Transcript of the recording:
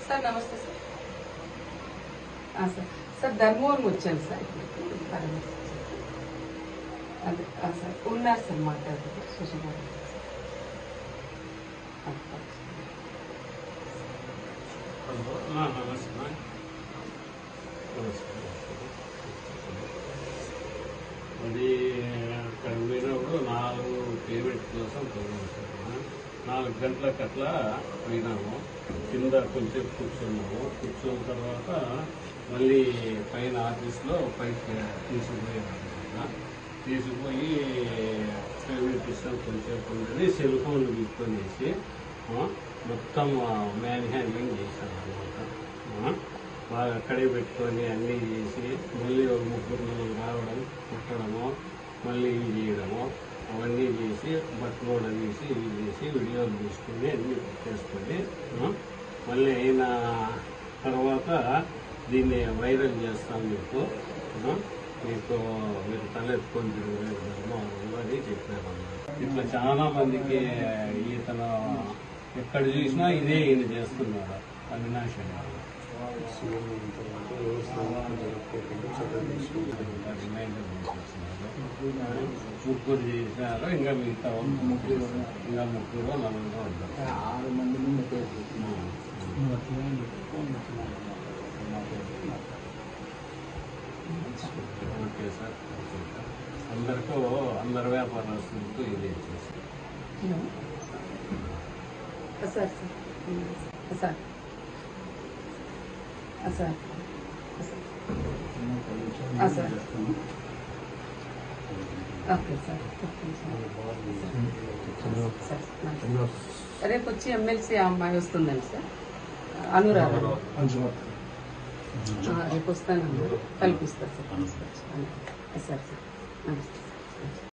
Sir నమస్తే sir ఆ, sir sir Dharmavaram వచ్చాను సార్ ఇక్కడికి పరమేశ్వర్ అదే ఆ, సార్ ఉన్నారు సార్ మాట్లాడుతూ సుషమ గారు. ఆ, ఆ. నమస్తే అది అక్కడ పోయినప్పుడు నాలుగు పేమెంట్ కోసం పోయినాము సార్. నాలుగు గంటలకు అట్లా పోయినాము కింద కొంచెం కూర్చున్నాము కూర్చున్న తర్వాత మళ్ళీ పైన ఆఫీస్లో పైకి తీసుకుపోయాము అన్నమాట. తీసుకుపోయి పేమెంట్ ఇస్తాం కొంచెం ఉండని సెల్ ఫోన్లు తీసుకొనేసి ఆ, మొత్తం మ్యాన్ హ్యాండ్లింగ్ చేశాను అనమాట బాగా అక్కడే పెట్టుకొని అన్నీ చేసి మళ్ళీ ఒక ముగ్గురు నలుగురు రావడం కుట్టడము మళ్ళీ ఇవి చేయడము అవన్నీ చేసి బట్టలు కూడా తీసి ఇవి చేసి వీడియోలు తీసుకొని అన్నీ చేసుకొని ఆ, మళ్ళీ అయిన తర్వాత దీన్ని వైరల్ చేస్తాం మీకు ఆ, మీకు మీరు తలెత్తుకొని తిరగలేదు అని చెప్పారు ఇట్లా చాలా మందికి ఈతను ఎక్కడ చూసినా ఇదే ఈయన చేస్తున్నాడు అవినాష్ గారు రిమైండర్ చేసేస్తున్నారు. ముగ్గురు చేసినారు ఇంకా మిగతా వాళ్ళు ముగ్గురు ఇంకా ముగ్గురు నలుగురు ఉంటారు ఆరు మంది ముందు పేరు ఓకే సార్ ఓకే సార్ అందరికీ అందరు వ్యాపారస్తులకు ఇదే చేసి హలో ఆ, సార్ సార్ ఉమ్, ఆ, సార్ ఆ, సార్ ఆ, సార్ ఆ, sir okay sir okay sir sir నమస్తే. రేపు వచ్చి ఎమ్మెల్సీ అమ్మాయి వస్తుందండి సార్ అనురాధ ఆ, రేపు వస్తానన్నారు కల్పిస్తారు సార్ తీసుకొచ్చి. ఆ, సార్ సార్ నమస్తే సార్